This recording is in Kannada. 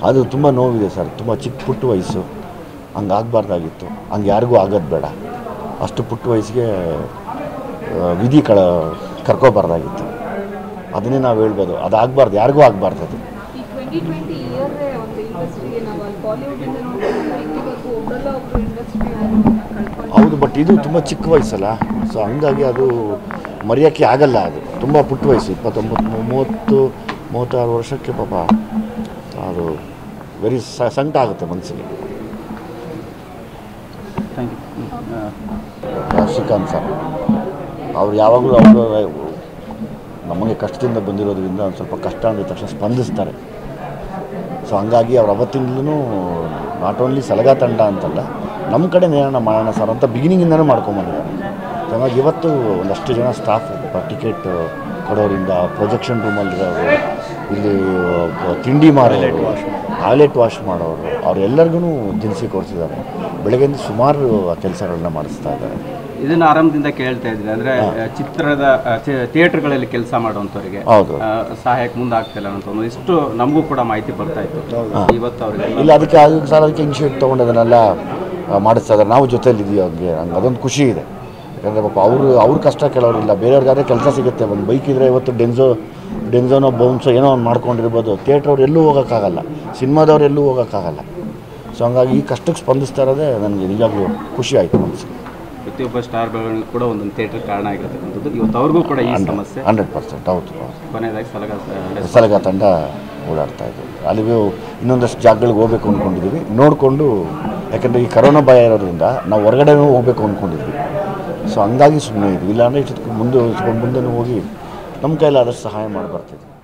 ಅದು ತುಂಬ ನೋವಿದೆ ಸರ್ ತುಂಬ ಚಿಕ್ಕ ಪುಟ್ಟ ವಯಸ್ಸು ಹಂಗೆ ಆಗಬಾರ್ದಾಗಿತ್ತು ಹಂಗೆ ಯಾರಿಗೂ ಆಗೋದು ಬೇಡ ಅಷ್ಟು ಪುಟ್ಟ ವಯಸ್ಸಿಗೆ ಆ, ವಿಧಿ ಕಳ ಕರ್ಕೋಬಾರ್ದಾಗಿತ್ತು ಅದನ್ನೇ ನಾವು ಹೇಳ್ಬೋದು ಅದು ಆಗಬಾರ್ದು ಯಾರಿಗೂ ಆಗಬಾರ್ದು ಅದು ಈ ಟ್ವೆಂಟಿ ಟ್ವೆಂಟಿ ಇಯರ್ ಒಂದು ಇಂಡಸ್ಟ್ರಿಗೆ ನಾವು ಅಲ್ಲಿ ಬಾಲಿವುಡಿಂದ ನೋಡ್ಕೊಂಡು ನೈಂಟಿವರೆಗೂ ಒಬ್ಬರಲ್ಲ ಒಬ್ಬರು ಇಂಡಸ್ಟ್ರಿ ಕಳ್ಕೊಂಡು ಹೌದು ಬಟ್ ಇದು ತುಂಬ ಚಿಕ್ಕ ವಯಸ್ಸಲ್ಲ ಸೊ ಹಂಗಾಗಿ ಅದು ಮರೆಯೋಕ್ಕೆ ಆಗಲ್ಲ ಅದು ತುಂಬ ಪುಟ್ಟ ವಯಸ್ಸು ಇಪ್ಪತ್ತೊಂಬತ್ತು ಮೂ- ಮೂವತ್ತು ಮೂವತ್ತಾರು ವರ್ಷಕ್ಕೆ ಪಾಪ ಅದು ವೆರಿ ಸಂಕಟ ಆಗುತ್ತೆ ಮನಸ್ಸಿಗೆ ಥ್ಯಾಂಕ್ ಯು ಶ್ರೀಕಾಂತ್ ಸರ್ ಅವ್ರು ಯಾವಾಗಲೂ ಅವರು ನಮಗೆ ಕಷ್ಟದಿಂದ ಬಂದಿರೋದ್ರಿಂದ ಒಂದು ಸ್ವಲ್ಪ ಕಷ್ಟ ಅಂದ ತಕ್ಷಣ ಸ್ಪಂದಿಸ್ತಾರೆ ಸೊ ಹಂಗಾಗಿ ಅವ್ರು ಅವತ್ತಿಂದಲೂ ನಾಟ್ ಓನ್ಲಿ ಸಲಗಾ ತಂಡ ಅಂತಲ್ಲ ನಮ್ಮ ಕಡೆ ನೇರಣ ಮಾಡೋಣ ಸರ್ ಅಂತ ಬಿಗಿನಿಂಗಿಂದನೂ ಮಾಡ್ಕೊಂಬಂದಿದ್ದಾರೆ ಸೊ ಹಂಗಾಗಿ ಇವತ್ತು ಒಂದಷ್ಟು ಜನ ಸ್ಟಾಫ್ ಟಿಕೆಟ್ ಕೊಡೋರಿಂದ ಪ್ರೊಜೆಕ್ಷನ್ ರೂಮಲ್ಲಿರೋರು ಇಲ್ಲಿ ಒಬ್ಬ ತಿಂಡಿ ಮಾರೋರು ಟಾಯ್ಲೆಟ್ ವಾಶ್ ಮಾಡೋರು ಅವರೆಲ್ಲರಿಗೂ ದಿನಸಿ ಕೊಡ್ತಿದ್ದಾರೆ ಬೆಳಗ್ಗೆಯಿಂದ ಸುಮಾರು ಕೆಲಸಗಳನ್ನ ಮಾಡಿಸ್ತಾ ಇದ್ದಾರೆ ಇದನ್ನ ಆರಂಭದಿಂದ ಕೇಳ್ತಾ ಇದ್ದೀನಿ ಅಂದ್ರೆ ಚಿತ್ರದ ಥಿಯೇಟರ್ಗಳಲ್ಲಿ ಕೆಲಸ ಮಾಡುವಂಥವ್ರಿಗೆ ಹೌದು ಆ, ಸಹಾಯಕ್ಕೆ ಮುಂದೆ ಆಗ್ತಿಲ್ಲ ಅಂತ ಒಂದು ಇಷ್ಟು ನಮಗೂ ಕೂಡ ಮಾಹಿತಿ ಬರ್ತಾ ಇತ್ತು ಇವತ್ತು ಅವ್ರಿಗೆ ಇಲ್ಲ ಅದಕ್ಕೆ ಆಗ ಸರ್ ಅದಕ್ಕೆ ಇನಿಷಿಯೇಟ್ ತೊಗೊಂಡು ಅದನ್ನೆಲ್ಲ ಆ, ಮಾಡಿಸ್ತಾ ಇದ್ದಾರೆ ನಾವು ಜೊತೆಲಿದ್ದೀವಿ ಅವ್ರಿಗೆ ಹಂಗೆ ಅದೊಂದು ಖುಷಿ ಇದೆ ಯಾಕಂದರೆ ಪಾಪ ಅವರು ಅವ್ರ ಕಷ್ಟ ಕೇಳೋರಿಲ್ಲ ಬೇರೆಯವ್ರಿಗಾದ್ರೆ ಕೆಲಸ ಸಿಗುತ್ತೆ ಒಂದು ಬೈಕ್ ಇದ್ದರೆ ಇವತ್ತು ಡೆನ್ಸೋ ಡೆನ್ಸೋನೋ ಬೌನ್ಸೋ ಏನೋ ಒಂದು ಮಾಡ್ಕೊಂಡಿರ್ಬೋದು ಥಿಯೇಟ್ರವ್ರು ಎಲ್ಲೂ ಹೋಗೋಕ್ಕಾಗಲ್ಲ ಸಿನಿಮಾದವ್ರು ಎಲ್ಲೂ ಹೋಗೋಕ್ಕಾಗಲ್ಲ ಸೊ ಹಂಗಾಗಿ ಈ ಕಷ್ಟಕ್ಕೆ ಸ್ಪಂದಿಸ್ತಾ ಇರೋದೇ ನನಗೆ ನಿಜವಾಗ್ಲೂ ಖುಷಿ ಆಯಿತು ಮನಸ್ಸಿಗೆ ಪ್ರತಿಯೊಬ್ಬ ಸ್ಟಾರ್ ಬೆಳವಣಿಗೆ ಕೂಡ ಒಂದೊಂದು ಥಿಯೇಟರ್ ಕಾರಣ ಆಗಿರತಕ್ಕಂಥದ್ದು ಇವತ್ತು ಅವ್ರಿಗೂ ಕೂಡ ಈ ಸಮಸ್ಯೆ ಹಂಡ್ರೆಡ್ ಪರ್ಸೆಂಟ್ ಹೌದು ಕೊನೆಯದಾಗಿ ಸಲಗ ಸಲಗ ತಂಡ ಓಡಾಡ್ತಾ ಇದ್ದೀವಿ ಅಲ್ಲಿಗೂ ಇನ್ನೊಂದಷ್ಟು ಜಾಗಗಳಿಗೆ ಹೋಗ್ಬೇಕು ಅಂದ್ಕೊಂಡಿದ್ದೀವಿ ನೋಡಿಕೊಂಡು ಯಾಕಂದರೆ ಈ ಕರೋನಾ ಭಯ ಇರೋದ್ರಿಂದ ನಾವು ಹೊರಗಡೆನೂ ಹೋಗ್ಬೇಕು ಅಂದ್ಕೊಂಡಿದ್ವಿ ಸೊ ಹಂಗಾಗಿ ಸುಮ್ಮನೆ ಇದ್ವಿ ಇಲ್ಲಾಂದರೆ ಇಷ್ಟೊತ್ತಿಗೆ ಮುಂದೆ ಮುಂದೆ ಹೋಗಿ ನಮ್ಮ ಕೈಲಾದಷ್ಟು ಸಹಾಯ ಮಾಡಿ ಬರ್ತಿದ್ವಿ